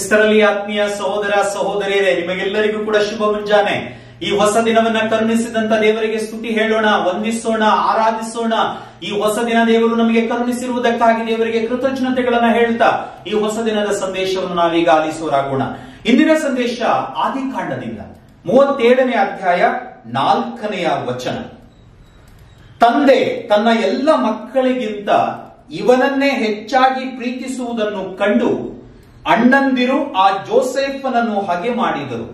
ಕ್ರಿಸ್ತರಲ್ಲಿ ಆತ್ಮೀಯ ಸಹೋದರ ಸಹೋದರಿಯರೇ ನಿಮಗೆಲ್ಲರಿಗೂ ಕೂಡ ಶುಭ ಮುಂಜಾನೆ ಈ ಹೊಸ ದಿನವನ್ನ ಕರುಣಿಸಿದಂತ ದೇವರಿಗೆ ಸ್ತುತಿ ಹೇಳೋಣ ವಂದಿಸೋಣ ಆರಾಧಿಸೋಣ ಈ ಹೊಸ ದಿನ ದೇವರು ನಮಗೆ ಕರುಣಿಸಿರುವುದಕ್ಕಾಗಿ ದೇವರಿಗೆ ಕೃತಜ್ಞತೆಗಳನ್ನ ಹೇಳ್ತಾ ಈ ಹೊಸ ದಿನದ ಸಂದೇಶವನ್ನು ನಾವೀಗ ಆಲಿಸುವರಾಗೋಣ ಇಂದಿನ ಸಂದೇಶ ಆದಿಕಾಂಡದಿಂದ ಮೂವತ್ತೇಳನೇ ಅಧ್ಯಾಯ ನಾಲ್ಕನೆಯ ವಚನ ತಂದೆ ತನ್ನ ಎಲ್ಲ ಮಕ್ಕಳಿಗಿಂತ ಇವನನ್ನೇ ಹೆಚ್ಚಾಗಿ ಪ್ರೀತಿಸುವುದನ್ನು ಕಂಡು ಅಣ್ಣಂದಿರು ಆ ಜೋಸೆಫನನ್ನು ಹಗೆ ಮಾಡಿದರು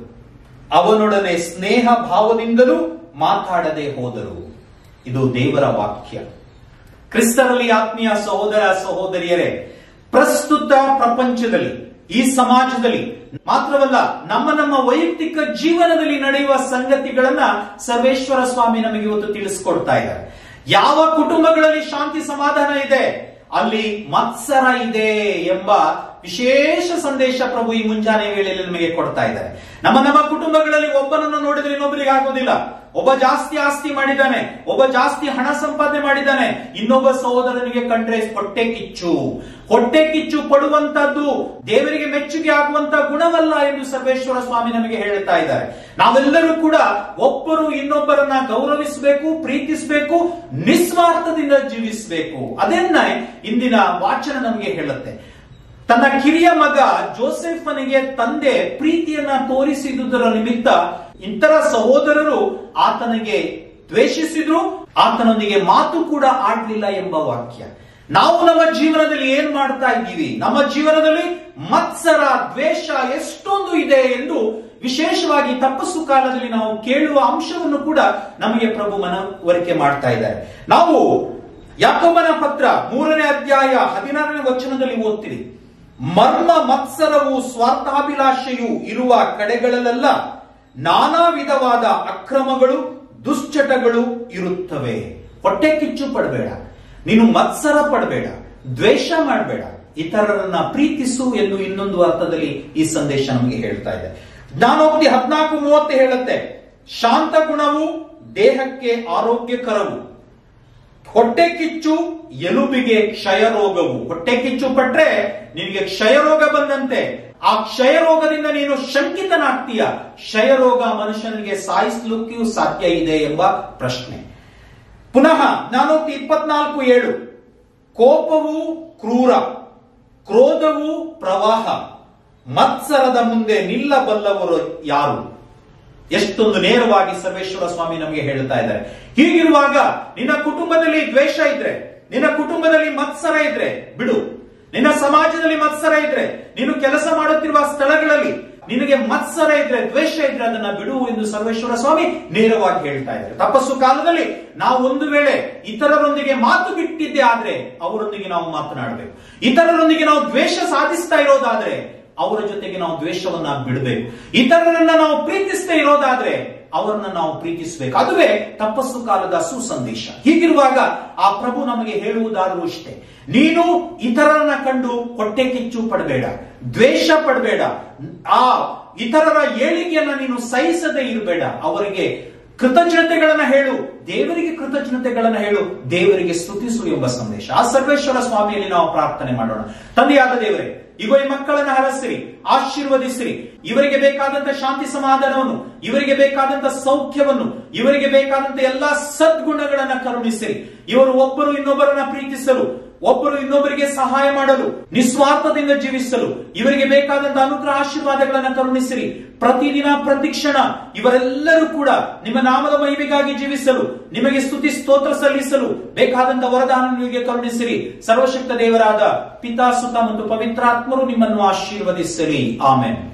ಅವನೊಡನೆ ಸ್ನೇಹ ಭಾವದಿಂದಲೂ ಮಾತಾಡದೆ ಹೋದರು ಇದು ದೇವರ ವಾಕ್ಯ ಕ್ರಿಸ್ತರಲ್ಲಿ ಆತ್ಮೀಯ ಸಹೋದರ ಸಹೋದರಿಯರೇ ಪ್ರಸ್ತುತ ಪ್ರಪಂಚದಲ್ಲಿ ಈ ಸಮಾಜದಲ್ಲಿ ಮಾತ್ರವಲ್ಲ ನಮ್ಮ ನಮ್ಮ ವೈಯಕ್ತಿಕ ಜೀವನದಲ್ಲಿ ನಡೆಯುವ ಸಂಗತಿಗಳನ್ನ ಸರ್ವೇಶ್ವರ ಸ್ವಾಮಿ ನಮಗೆ ಇವತ್ತು ತಿಳಿಸ್ಕೊಡ್ತಾ ಇದ್ದಾರೆ ಯಾವ ಕುಟುಂಬಗಳಲ್ಲಿ ಶಾಂತಿ ಸಮಾಧಾನ ಇದೆ ಅಲ್ಲಿ ಮತ್ಸರ ಇದೆ ಎಂಬ ವಿಶೇಷ ಸಂದೇಶ ಪ್ರಭು ಈ ಮುಂಜಾನೆ ವೇಳೆಯಲ್ಲಿ ನಮಗೆ ಕೊಡ್ತಾ ಇದ್ದಾರೆ ನಮ್ಮ ನಮ್ಮ ಕುಟುಂಬಗಳಲ್ಲಿ ಒಬ್ಬನನ್ನು ನೋಡಿದ್ರೆ ಇನ್ನೊಬ್ಬರಿಗೆ ಆಗೋದಿಲ್ಲ ಒಬ್ಬ ಜಾಸ್ತಿ ಆಸ್ತಿ ಮಾಡಿದ್ದಾನೆ ಒಬ್ಬ ಜಾಸ್ತಿ ಹಣ ಸಂಪಾದನೆ ಮಾಡಿದ್ದಾನೆ ಇನ್ನೊಬ್ಬ ಸಹೋದರನಿಗೆ ಕಂಡ್ರೆ ಹೊಟ್ಟೆ ಕಿಚ್ಚು ಹೊಟ್ಟೆ ಕಿಚ್ಚು ಪಡುವಂತದ್ದು ದೇವರಿಗೆ ಮೆಚ್ಚುಗೆ ಆಗುವಂತ ಗುಣವಲ್ಲ ಎಂದು ಸರ್ವೇಶ್ವರ ಸ್ವಾಮಿ ನಮಗೆ ಹೇಳ್ತಾ ಇದ್ದಾರೆ ನಾವೆಲ್ಲರೂ ಕೂಡ ಒಬ್ಬರು ಇನ್ನೊಬ್ಬರನ್ನ ಗೌರವಿಸಬೇಕು ಪ್ರೀತಿಸಬೇಕು ನಿಸ್ವಾರ್ಥದಿಂದ ಜೀವಿಸಬೇಕು ಅದನ್ನ ಇಂದಿನ ವಾಚನ ನಮಗೆ ಹೇಳುತ್ತೆ ತನ್ನ ಕಿರಿಯ ಮಗ ಜೋಸೆಫನಿಗೆ ತಂದೆ ಪ್ರೀತಿಯನ್ನ ತೋರಿಸಿದುದರ ನಿಮಿತ್ತ ಇತರ ಸಹೋದರರು ಆತನಿಗೆ ದ್ವೇಷಿಸಿದ್ರು ಆತನೊಂದಿಗೆ ಮಾತು ಕೂಡ ಆಡ್ಲಿಲ್ಲ ಎಂಬ ವಾಕ್ಯ ನಾವು ನಮ್ಮ ಜೀವನದಲ್ಲಿ ಏನ್ ಮಾಡ್ತಾ ಇದ್ದೀವಿ ನಮ್ಮ ಜೀವನದಲ್ಲಿ ಮತ್ಸರ ದ್ವೇಷ ಎಷ್ಟೊಂದು ಇದೆ ಎಂದು ವಿಶೇಷವಾಗಿ ತಪಸ್ಸು ಕಾಲದಲ್ಲಿ ನಾವು ಕೇಳುವ ಅಂಶವನ್ನು ಕೂಡ ನಮಗೆ ಪ್ರಭು ಮನವರಿಕೆ ಮಾಡ್ತಾ ಇದ್ದಾರೆ ನಾವು ಯಾಕೊಬ್ಬನ ಪತ್ರ ಮೂರನೇ ಅಧ್ಯಾಯ ಹದಿನಾರನೇ ವಚನದಲ್ಲಿ ಓದ್ತೀವಿ ಮರ್ಮ ಮತ್ಸರವು ಸ್ವಾರ್ಥಾಭಿಲಾಷೆಯು ಇರುವ ಕಡೆಗಳಲ್ಲೆಲ್ಲ ನಾನಾ ವಿಧವಾದ ಅಕ್ರಮಗಳು ದುಶ್ಚಟಗಳು ಇರುತ್ತವೆ ಹೊಟ್ಟೆ ಕಿಚ್ಚು ಪಡಬೇಡ ನೀನು ಮತ್ಸರ ಪಡಬೇಡ ದ್ವೇಷ ಮಾಡಬೇಡ ಇತರರನ್ನ ಪ್ರೀತಿಸು ಎಂದು ಇನ್ನೊಂದು ಅರ್ಥದಲ್ಲಿ ಈ ಸಂದೇಶ ನಮಗೆ ಹೇಳ್ತಾ ಇದೆ ಜ್ಞಾನೋಕ್ತಿ ಹದಿನಾಲ್ಕು ಮೂವತ್ತು ಹೇಳುತ್ತೆ ಶಾಂತ ಗುಣವು ದೇಹಕ್ಕೆ ಆರೋಗ್ಯಕರವು ಹೊಟ್ಟೆ ಕಿಚ್ಚು ಎಲುಬಿಗೆ ಕ್ಷಯ ರೋಗವು ಹೊಟ್ಟೆ ಕಿಚ್ಚು ಪಟ್ರೆ ನಿನಗೆ ಕ್ಷಯ ರೋಗ ಬಂದಂತೆ ಆ ಕ್ಷಯ ರೋಗದಿಂದ ನೀನು ಶಂಕಿತನಾಗ್ತೀಯ ಕ್ಷಯ ರೋಗ ಮನುಷ್ಯನಿಗೆ ಸಾಯಿಸ್ಲಿಕ್ಕೂ ಸಾಧ್ಯ ಇದೆ ಎಂಬ ಪ್ರಶ್ನೆ ಪುನಃ ನಾನೂತಿ ಇಪ್ಪತ್ನಾಲ್ಕು ಏಳು ಕೋಪವು ಕ್ರೂರ ಕ್ರೋಧವು ಪ್ರವಾಹ ಮತ್ಸರದ ಮುಂದೆ ನಿಲ್ಲಬಲ್ಲವರು ಯಾರು ಎಷ್ಟೊಂದು ನೇರವಾಗಿ ಸರ್ವೇಶ್ವರ ಸ್ವಾಮಿ ನಮಗೆ ಹೇಳ್ತಾ ಇದ್ದಾರೆ ಹೀಗಿರುವಾಗ ನಿನ್ನ ಕುಟುಂಬದಲ್ಲಿ ದ್ವೇಷ ಇದ್ರೆ ನಿನ್ನ ಕುಟುಂಬದಲ್ಲಿ ಮತ್ಸರ ಇದ್ರೆ ಬಿಡು ನಿನ್ನ ಸಮಾಜದಲ್ಲಿ ಮತ್ಸರ ಇದ್ರೆ ನೀನು ಕೆಲಸ ಮಾಡುತ್ತಿರುವ ಸ್ಥಳಗಳಲ್ಲಿ ನಿನಗೆ ಮತ್ಸರ ಇದ್ರೆ ದ್ವೇಷ ಇದ್ರೆ ಅದನ್ನ ಬಿಡು ಎಂದು ಸರ್ವೇಶ್ವರ ಸ್ವಾಮಿ ನೇರವಾಗಿ ಹೇಳ್ತಾ ಇದ್ದಾರೆ ತಪಸ್ಸು ಕಾಲದಲ್ಲಿ ನಾವು ಒಂದು ವೇಳೆ ಇತರರೊಂದಿಗೆ ಮಾತು ಬಿಟ್ಟಿದ್ದೆ ಆದ್ರೆ ಅವರೊಂದಿಗೆ ನಾವು ಮಾತನಾಡಬೇಕು ಇತರರೊಂದಿಗೆ ನಾವು ದ್ವೇಷ ಸಾಧಿಸ್ತಾ ಇರೋದಾದ್ರೆ ಅವರ ಜೊತೆಗೆ ನಾವು ದ್ವೇಷವನ್ನ ಬಿಡಬೇಕು ಇತರರನ್ನ ನಾವು ಪ್ರೀತಿಸದೇ ಇರೋದಾದ್ರೆ ಅವರನ್ನ ನಾವು ಪ್ರೀತಿಸಬೇಕು ಅದುವೇ ತಪಸ್ಸು ಕಾಲದ ಸುಸಂದೇಶ ಹೀಗಿರುವಾಗ ಆ ಪ್ರಭು ನಮಗೆ ಹೇಳುವುದಾದ್ರೂ ಇಷ್ಟೇ ನೀನು ಇತರರನ್ನ ಕಂಡು ಹೊಟ್ಟೆ ಕಿಚ್ಚು ಪಡಬೇಡ ದ್ವೇಷ ಪಡಬೇಡ ಆ ಇತರರ ಏಳಿಗೆಯನ್ನ ನೀನು ಸಹಿಸದೇ ಇರಬೇಡ ಅವರಿಗೆ ಕೃತಜ್ಞತೆಗಳನ್ನ ಹೇಳು ದೇವರಿಗೆ ಕೃತಜ್ಞತೆಗಳನ್ನ ಹೇಳು ದೇವರಿಗೆ ಸ್ತುತಿಸು ಎಂಬ ಸಂದೇಶ ಆ ಸರ್ವೇಶ್ವರ ಸ್ವಾಮಿಯಲ್ಲಿ ನಾವು ಪ್ರಾರ್ಥನೆ ಮಾಡೋಣ ತಂದೆಯಾದ ದೇವರೇ ಈಗ ಈ ಮಕ್ಕಳನ್ನ ಹರಸಿರಿ ಆಶೀರ್ವದಿಸಿರಿ ಇವರಿಗೆ ಬೇಕಾದಂತ ಶಾಂತಿ ಸಮಾಧಾನವನ್ನು ಇವರಿಗೆ ಬೇಕಾದಂತ ಸೌಖ್ಯವನ್ನು ಇವರಿಗೆ ಬೇಕಾದಂತ ಎಲ್ಲಾ ಸದ್ಗುಣಗಳನ್ನ ಕರುಣಿಸಿರಿ ಇವರು ಒಬ್ಬರು ಇನ್ನೊಬ್ಬರನ್ನ ಪ್ರೀತಿಸಲು ಒಬ್ಬರು ಇನ್ನೊಬ್ಬರಿಗೆ ಸಹಾಯ ಮಾಡಲು ನಿಸ್ವಾರ್ಥದಿಂದ ಜೀವಿಸಲು ಇವರಿಗೆ ಬೇಕಾದಂತ ಅನುಗ್ರಹ ಆಶೀರ್ವಾದಗಳನ್ನ ಕರುಣಿಸಿರಿ ಪ್ರತಿದಿನ ಪ್ರತಿಕ್ಷಣ ಇವರೆಲ್ಲರೂ ಕೂಡ ನಿಮ್ಮ ನಾಮದ ಮಹಿಮೆಗಾಗಿ ಜೀವಿಸಲು ನಿಮಗೆ ಸ್ತುತಿ ಸ್ತೋತ್ರ ಸಲ್ಲಿಸಲು ಬೇಕಾದಂತ ವರದಾನ ನಿಮಗೆ ಕರುಣಿಸಿರಿ ಸರ್ವಶಕ್ತ ದೇವರಾದ ಪಿತಾ ಸುತ ಮತ್ತು ಪವಿತ್ರಾತ್ಮರು ನಿಮ್ಮನ್ನು ಆಶೀರ್ವದಿಸಿರಿ ಆಮೇನ್